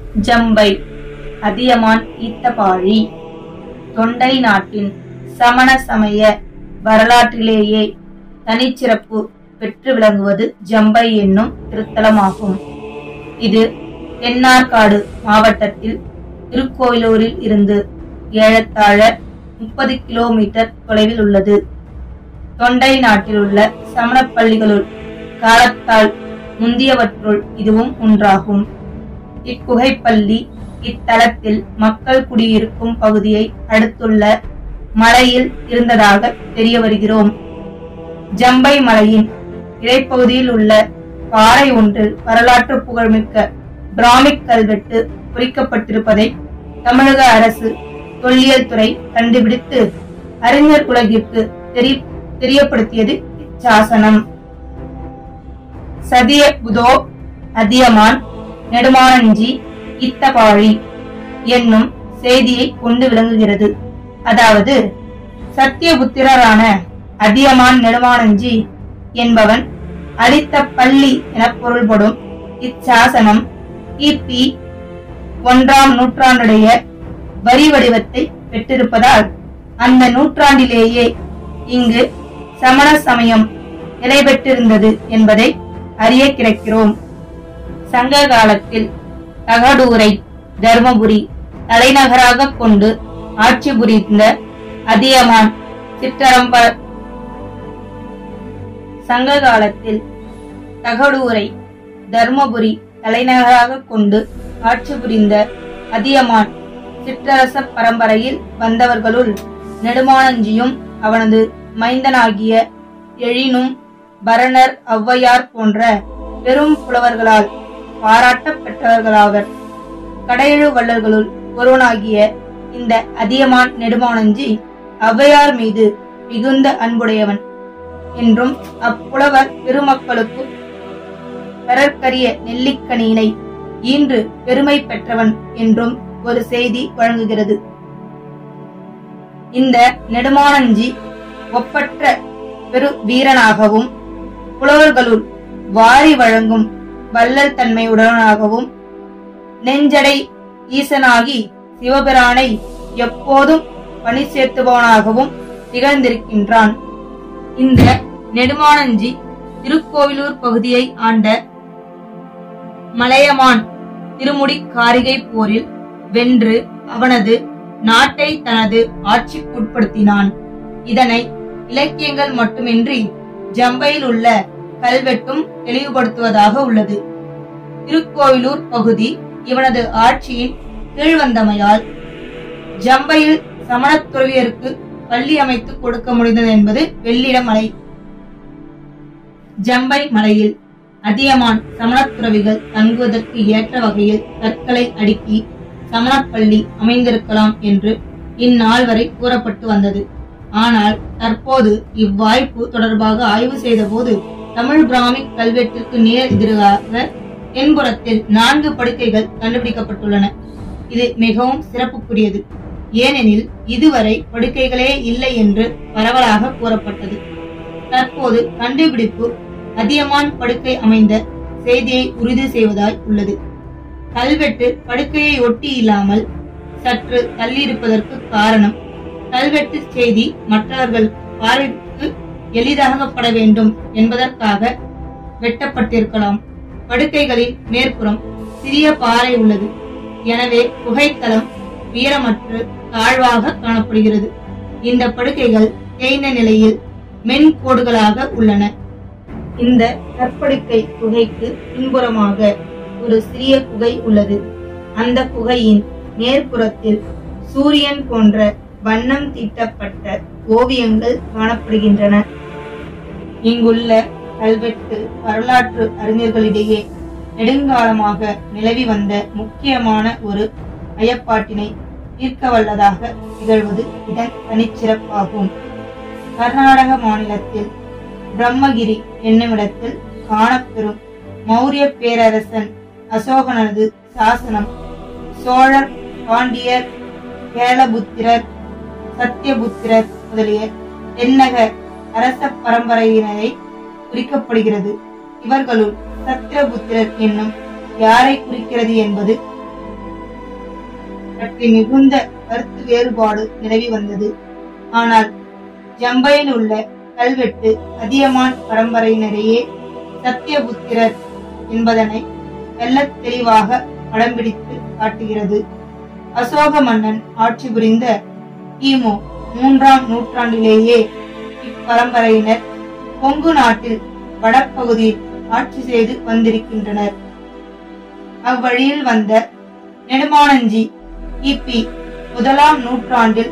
ஜம்பை அதியமான் ஈத்தபாழி தொண்டை நாட்டின் சமண சமய வரலாற்றிலேயே தனிச்சிறப்பு பெற்று விளங்குவது ஜம்பை என்னும் திருத்தலமாகும் இது தென்னார்காடு மாவட்டத்தில் திருக்கோயிலூரில் இருந்து ஏழத்தாழ முப்பது கிலோமீட்டர் தொலைவில் உள்ளது தொண்டை நாட்டில் உள்ள சமணப் பள்ளிகளுள் காலத்தால் முந்தியவற்றுள் இதுவும் ஒன்றாகும் இக்குகைப்பள்ளி இத்தலத்தில் மக்கள் குடியிருக்கும் பகுதியை அடுத்துள்ள மலையில் இருந்ததாக தெரிய வருகிறோம் ஜம்பை மலையின் இடைப்பகுதியில் உள்ள பாறை ஒன்றில் வரலாற்று புகழ்மிக்க பிராமிக் கல்வெட்டு பொறிக்கப்பட்டிருப்பதை தமிழக அரசு தொல்லியல் துறை கண்டுபிடித்து அறிஞர் உலகிற்கு தெரி தெரியப்படுத்தியது இச்சாசனம் சதிய புதோ அதியமான் நெடுமானஞ்சி இத்தபாழி என்னும் செய்தியை கொண்டு விளங்குகிறது அதாவது சத்தியபுத்திரரான அதியமான் நெடுமானஞ்சி என்பவன் அளித்த பள்ளி என பொருள்படும் இச்சாசனம் கிபி ஒன்றாம் நூற்றாண்டுடைய வரி வடிவத்தை பெற்றிருப்பதால் அந்த நூற்றாண்டிலேயே இங்கு சமண சமயம் நிலை பெற்றிருந்தது என்பதை அறிய கிடைக்கிறோம் சங்க காலத்தில் தகடூரை தர்மபுரி தலைநகராக கொண்டு ஆட்சி புரிந்த அதியமான் சிற்றரம்ப சங்க காலத்தில் தகடூரை தர்மபுரி தலைநகராக கொண்டு ஆட்சி புரிந்த அதியமான் சிற்றரச பரம்பரையில் வந்தவர்களுள் நெடுமானஞ்சியும் அவனது மைந்தனாகிய எழினும் பரணர் ஔவையார் போன்ற பெரும் புலவர்களால் பாராட்டப் பெற்றவர்களாவர் கடையெழு வள்ளல்களுள் ஒருவனாகிய இந்த அதியமான் நெடுமானஞ்சி ஔவையார் மீது மிகுந்த அன்புடையவன் என்றும் அப்புலவர் பெருமக்களுக்கு பெறற்கரிய நெல்லிக்கனியினை ஈன்று பெருமை பெற்றவன் என்றும் ஒரு செய்தி வழங்குகிறது இந்த நெடுமானஞ்சி ஒப்பற்ற பெரு வீரனாகவும் புலவர்களுள் வாரி வழங்கும் வள்ளல் தன்மையுடனாகவும் நெஞ்சடை ஈசனாகி சிவபிரானை எப்போதும் பணி சேர்த்துபவனாகவும் திகழ்ந்திருக்கின்றான் இந்த நெடுமானஞ்சி திருக்கோவிலூர் பகுதியை ஆண்ட மலையமான் திருமுடி காரிகை போரில் வென்று அவனது நாட்டை தனது ஆட்சிக்குட்படுத்தினான் இதனை இலக்கியங்கள் மட்டுமின்றி ஜம்பையில் உள்ள கல்வெட்டும் தெளிவுபடுத்துவதாக உள்ளது திருக்கோவிலூர் பகுதி இவனது ஆட்சியின் கீழ் வந்தமையால் ஜம்பையில் சமணத் துறவியருக்கு பள்ளி அமைத்து கொடுக்க முடிந்தது என்பது வெள்ளிட மலை ஜம்பை மலையில் அதியமான் சமணத் துறவிகள் தங்குவதற்கு ஏற்ற வகையில் கற்களை அடுக்கி சமணப் பள்ளி அமைந்திருக்கலாம் என்று இந்நாள் வரை கூறப்பட்டு வந்தது ஆனால் தற்போது இவ்வாய்ப்பு தொடர்பாக ஆய்வு செய்தபோது தமிழ் பிராமிக் கல்வெட்டிற்கு நேர் எதிராக தென்புறத்தில் நான்கு படுக்கைகள் கண்டுபிடிக்கப்பட்டுள்ளன இது மிகவும் சிறப்புக்குரியது ஏனெனில் இதுவரை படுக்கைகளே இல்லை என்று பரவலாக கூறப்பட்டது தற்போது கண்டுபிடிப்பு அதியமான் படுக்கை அமைந்த செய்தியை உறுதி செய்வதாய் உள்ளது கல்வெட்டு படுக்கையை ஒட்டி இல்லாமல் சற்று தள்ளியிருப்பதற்கு காரணம் கல்வெட்டு செய்தி மற்றவர்கள் பார்வைக்கு எளிதாகப்பட வேண்டும் என்பதற்காக வெட்டப்பட்டிருக்கலாம் படுக்கைகளின் மேற்புறம் சிறிய பாறை உள்ளது எனவே புகைத்தலம் உயரமற்று தாழ்வாக காணப்படுகிறது இந்த படுக்கைகள் தேய்ந்த நிலையில் மென் கோடுகளாக உள்ளன இந்த கற்படுக்கை குகைக்கு பின்புறமாக ஒரு சிறிய குகை உள்ளது அந்த குகையின் மேற்புறத்தில் சூரியன் போன்ற வண்ணம் தீட்டப்பட்ட ஓவியங்கள் காணப்படுகின்றன இங்குள்ள கல்வெட்டு வரலாற்று அறிஞர்களிடையே நெடுங்காலமாக நிலவி வந்த முக்கியமான ஒரு ஐயப்பாட்டினை தீர்க்க வல்லதாக திகழ்வது இதன் தனிச்சிறப்பாகும் கர்நாடக மாநிலத்தில் பிரம்மகிரி என்னுமிடத்தில் காணப்பெறும் மௌரிய பேரரசன் அசோகனது சாசனம் சோழர் பாண்டியர் கேளபுத்திரர் சத்தியபுத்திரர் முதலிய தென்னக அரச பரம்பரையினரை குறிக்கப்படுகிறது இவர்களுள் சத்திரபுத்திரர் என்னும் யாரை குறிக்கிறது என்பது பற்றி மிகுந்த கருத்து வேறுபாடு நிலவி வந்தது ஆனால் ஜம்பையில் உள்ள கல்வெட்டு அதியமான் பரம்பரையினரையே சத்தியபுத்திரர் என்பதனை வெள்ளத் தெளிவாக படம் பிடித்து காட்டுகிறது அசோக மன்னன் ஆட்சி புரிந்த கிமு மூன்றாம் நூற்றாண்டிலேயே இப்பரம்பரையினர் கொங்கு நாட்டில் வடபகுதியில் ஆட்சி செய்து வந்திருக்கின்றனர் அவ்வழியில் வந்த நெடுமானஞ்சி கிபி முதலாம் நூற்றாண்டில்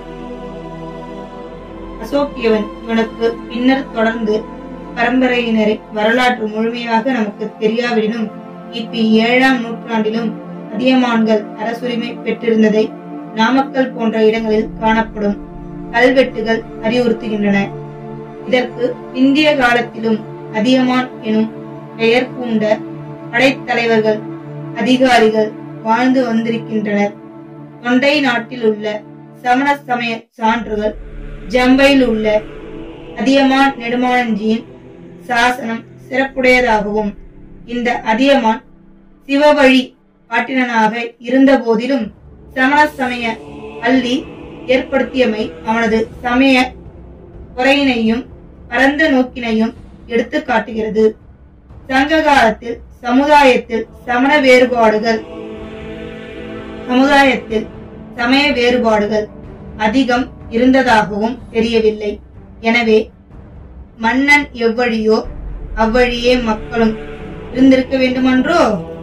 அசோக்கியவன் இவனுக்கு பின்னர் தொடர்ந்து பரம்பரையினரின் வரலாற்று முழுமையாக நமக்கு தெரியாவிடனும் கிபி ஏழாம் நூற்றாண்டிலும் அதியமான்கள் அரசுரிமை பெற்றிருந்ததை நாமக்கல் போன்ற இடங்களில் காணப்படும் கல்வெட்டுகள் அறிவுறுத்துகின்றன இதற்கு இந்திய காலத்திலும் அதியமான் எனும் பெயர் பூண்ட படைத்தலைவர்கள் அதிகாரிகள் வாழ்ந்து வந்திருக்கின்றனர் தொண்டை நாட்டில் உள்ள சமண சமய சான்றுகள் ஜம்பையில் உள்ள அதியமான் நெடுமானஞ்சியின் சாசனம் சிறப்புடையதாகவும் இந்த அதியமான் சிவவழி பாட்டினனாக இருந்த போதிலும் சமண சமய பள்ளி ஏற்படுத்தியமை அவனது சமய குறையினையும் பரந்த நோக்கினையும் எடுத்து காட்டுகிறது சங்க காலத்தில் சமுதாயத்தில் சமண வேறுபாடுகள் சமுதாயத்தில் சமய வேறுபாடுகள் அதிகம் இருந்ததாகவும் தெரியவில்லை எனவே மன்னன் எவ்வழியோ அவ்வழியே மக்களும் இருந்திருக்க வேண்டுமன்றோ